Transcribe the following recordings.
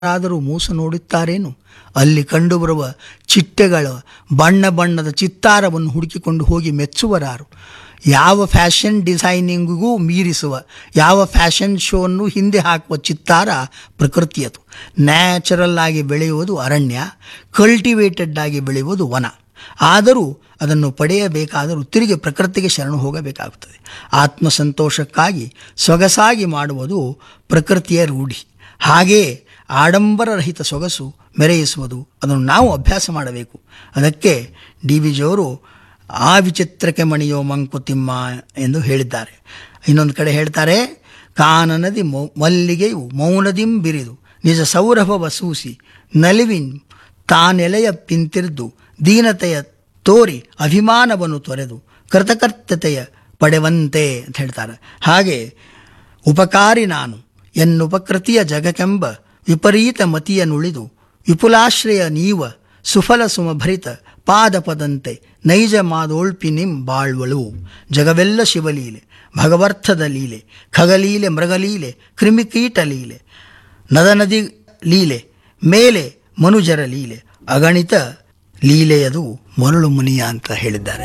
ಯಾರಾದರೂ ಮೂಸ ನೋಡುತ್ತಾರೇನು ಅಲ್ಲಿ ಕಂಡುಬರುವ ಚಿಟ್ಟೆಗಳ ಬಣ್ಣ ಬಣ್ಣದ ಚಿತ್ತಾರವನ್ನು ಹುಡುಕಿಕೊಂಡು ಹೋಗಿ ಮೆಚ್ಚುವರಾರು ಯಾವ ಫ್ಯಾಷನ್ ಡಿಸೈನಿಂಗಿಗೂ ಮೀರಿಸುವ ಯಾವ ಫ್ಯಾಷನ್ ಶೋವನ್ನು ಹಿಂದೆ ಹಾಕುವ ಚಿತ್ತಾರ ಪ್ರಕೃತಿಯದು ನ್ಯಾಚರಲ್ ಆಗಿ ಬೆಳೆಯುವುದು ಅರಣ್ಯ ಕಲ್ಟಿವೇಟೆಡ್ ಆಗಿ ಬೆಳೆಯುವುದು ವನ ಆದರೂ ಅದನ್ನು ಪಡೆಯಬೇಕಾದರೂ ತಿರುಗಿ ಪ್ರಕೃತಿಗೆ ಶರಣು ಹೋಗಬೇಕಾಗುತ್ತದೆ ಆತ್ಮಸಂತೋಷಕ್ಕಾಗಿ ಸೊಗಸಾಗಿ ಮಾಡುವುದು ಪ್ರಕೃತಿಯ ರೂಢಿ ಹಾಗೆಯೇ ಆಡಂಬರರಹಿತ ಸೊಗಸು ಮೆರೆಯಿಸುವುದು ಅದನ್ನು ನಾವು ಅಭ್ಯಾಸ ಮಾಡಬೇಕು ಅದಕ್ಕೆ ಡಿ ವಿ ಜಿಯವರು ಆ ವಿಚಿತ್ರಕ್ಕೆ ಮಣಿಯೋ ಮಂಕುತಿಮ್ಮ ಎಂದು ಹೇಳಿದ್ದಾರೆ ಇನ್ನೊಂದು ಕಡೆ ಹೇಳ್ತಾರೆ ಕಾನನದಿ ಮೌ ಮಲ್ಲಿಗೆಯು ಮೌನದಿಂ ಬಿರಿದು ನಿಜ ಸೌರಭವ ಸೂಸಿ ನಲಿವಿನ್ ತಾನೆಲೆಯ ಪಿಂತಿರ್ದು ದೀನತೆಯ ತೋರಿ ಅಭಿಮಾನವನ್ನು ತೊರೆದು ಕೃತಕರ್ತತೆಯ ಪಡೆವಂತೆ ಅಂತ ಹೇಳ್ತಾರೆ ಹಾಗೆ ಉಪಕಾರಿ ನಾನು ಎನ್ನುಪಕೃತಿಯ ಜಗಕೆಂಬ ವಿಪರೀತ ಮತಿಯ ನುಳಿದು ವಿಪುಲಾಶ್ರಯ ನೀವ ಸುಫಲ ಸುಮಭರಿತ ಪಾದಪದಂತೆ ನೈಜ ಮಾದೋಳ್ಪಿ ನಿಂ ಬಾಳ್ವಳು ಜಗವೆಲ್ಲ ಶಿವಲೀಲೆ ಭಗವರ್ಥದ ಲೀಲೆ ಖಗಲೀಲೆ ಮೃಗಲೀಲೆ ಕ್ರಿಮಿಕೀಟ ಲೀಲೆ ನದನದಿ ಲೀಲೆ ಮೇಲೆ ಮನುಜರ ಲೀಲೆ ಅಗಣಿತ ಲೀಲೆಯದು ಮರಳು ಮುನಿಯ ಅಂತ ಹೇಳಿದ್ದಾರೆ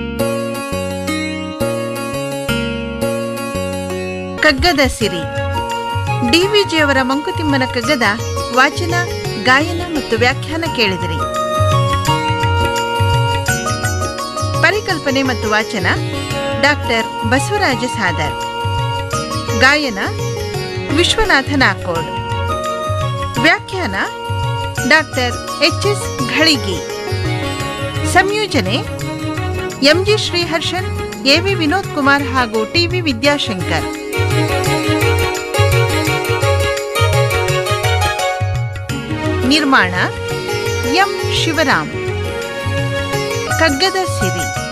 ಕಗ್ಗದ ಸಿರಿ ಡಿವಿಜಿಯವರ ಮಂಕುತಿಮ್ಮನ ಕಗ್ಗದ ವಾಚನ ಗಾಯನ ಮತ್ತು ವ್ಯಾಖ್ಯಾನ ಕೇಳಿದಿರಿ ಪರಿಕಲ್ಪನೆ ಮತ್ತು ವಾಚನ ಡಾಕ್ಟರ್ ಬಸವರಾಜ ಸಾದರ್ ಗಾಯನ ವಿಶ್ವನಾಥ ನಾಕೋಡ್ ವ್ಯಾಖ್ಯಾನ ಡಾಕ್ಟರ್ ಎಚ್ ಎಸ್ ಘಳಿಗಿ ಸಂಯೋಜನೆ ಎಂಜಿ ಶ್ರೀಹರ್ಷನ್ ಎವಿ ವಿನೋದ್ ಕುಮಾರ್ ಹಾಗೂ ಟಿವಿ ವಿದ್ಯಾಶಂಕರ್ ನಿರ್ಮಾಣ ಎಂ ಶಿವರಾಮ್ ಕಗ್ಗದ ಸಿರಿ